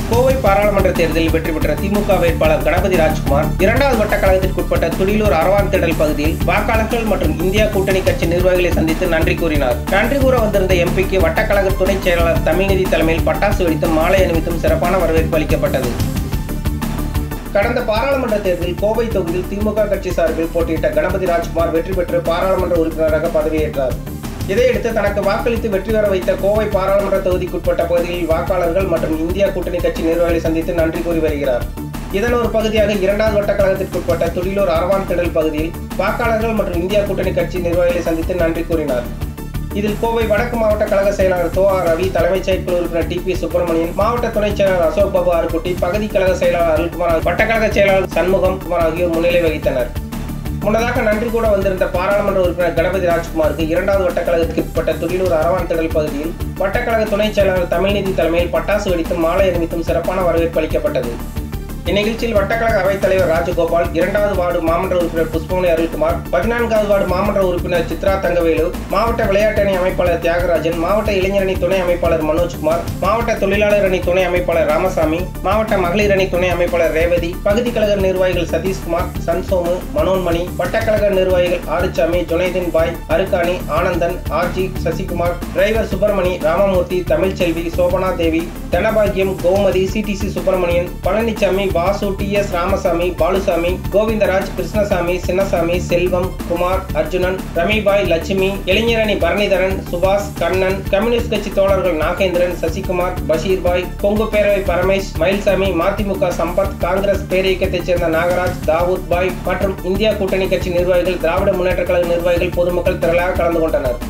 கோவை பாராளுமன்ற தேர்தலில் வெற்றி பெற்ற திமுக வேட்பாளர் கணபதி ராஜ்குமார் இரண்டாவது வட்ட கழகத்திற்குட்பட்ட துடிலூர் அரவான் திடல் பகுதியில் வாக்காளர்கள் மற்றும் இந்தியா கூட்டணி கட்சி நிர்வாகிகளை சந்தித்து நன்றி கூறினார் நன்றி கூற வந்திருந்த எம்பிக்கு வட்டக்கழக துணைச் செயலாளர் தமிழ்நிதி தலைமையில் பட்டாசு வெடித்தும் மாலை அணிவித்தும் சிறப்பான வரவேற்பு அளிக்கப்பட்டது கடந்த பாராளுமன்ற தேர்தலில் கோவை தொகுதியில் திமுக கட்சி சார்பில் போட்டியிட்ட கணபதி ராஜ்குமார் வெற்றி பெற்று பாராளுமன்ற உறுப்பினராக பதவியேற்றார் இதையடுத்து தனக்கு வாக்களித்து வெற்றி பெற வைத்த கோவை பாராளுமன்ற தொகுதிக்குட்பட்ட பகுதியில் வாக்காளர்கள் மற்றும் இந்தியா கூட்டணி கட்சி நிர்வாகிகளை சந்தித்து நன்றி கூறி வருகிறார் இதன் ஒரு பகுதியாக இரண்டாவது வட்ட கழகத்திற்குட்பட்ட துடிலூர் அரவான் திடல் பகுதியில் வாக்காளர்கள் மற்றும் இந்தியா கூட்டணி கட்சி நிர்வாகிகளை சந்தித்து நன்றி கூறினார் இதில் கோவை வடக்கு மாவட்ட கழக செயலாளர் தோ ஆர் ரவி தலைமைச் செயற்குழு உறுப்பினர் டி பி சுப்பிரமணியன் மாவட்ட துணைச் செயலாளர் அசோக் பாபு ஆறுக்குட்டி பகுதி கழக செயலாளர் அருள்குமார் வட்டக்கழக செயலாளர் சண்முகம் குமார் ஆகியோர் முன்னிலை வகித்தனர் முன்னதாக நன்றி கூட வந்திருந்த பாராளுமன்ற உறுப்பினர் கணபதி ராஜ்குமாருக்கு இரண்டாவது வட்டக்கழகத்துக்கு உட்பட்ட துடிலூர் அரவான் திடல் பகுதியில் வட்டக்கழக துணைச் செயலாளர் தமிழ்நிதி தலைமையில் பட்டாசு வெடித்தும் மாலை அணிவித்தும் சிறப்பான வரவேற்பு அளிக்கப்பட்டது இந்நிகழ்ச்சியில் வட்டக்கழக அவைத் தலைவர் ராஜகோபால் இரண்டாவது வார்டு மாமன்ற உறுப்பினர் புஷ்பமணி அருள்குமார் பதினான்காவது வார்டு மாமன்ற உறுப்பினர் சித்ரா தங்கவேலு மாவட்ட விளையாட்டு அணி அமைப்பாளர் தியாகராஜன் மாவட்ட இளைஞர் அணி துணை அமைப்பாளர் மனோஜ்குமார் மாவட்ட தொழிலாளர் அணி துணை அமைப்பாளர் ராமசாமி மாவட்ட மகளிர் அணி துணை அமைப்பாளர் ரேவதி பகுதி கழக நிர்வாகிகள் சதீஷ்குமார் சன்சோமு மனோன்மணி வட்டக்கழக நிர்வாகிகள் Aruchami Junaideen Bhai Arukkani Anandan RG Sasikumar driver Subramani Ramamoorthy Tamilselvi Sobana Devi Dhanabakiyam Gomathi CDC Subramanian Palanisamy Vasu T S Ramasamy Balusamy Govindaraj Krishnasamy Chinnasamy Selvam Kumar Arjunan Ramibai Lakshmi இளைஞரணி பரணிதரன் சுபாஷ் கண்ணன் கம்யூனிஸ்ட் கட்சி தோழர்கள் நாகேந்திரன் சசிகுமார் பஷீர்பாய் கொங்கு பேரவை பரமேஷ் மயில்சாமி மதிமுக சம்பத் காங்கிரஸ் பேரியக்கத்தைச் சேர்ந்த நாகராஜ் தாவூத் பாய் மற்றும் இந்தியா கூட்டணி கட்சி நிர்வாகிகள் திராவிட முன்னேற்ற கழக நிர்வாகிகள் பொதுமக்கள் திரளாக கலந்து கொண்டனர்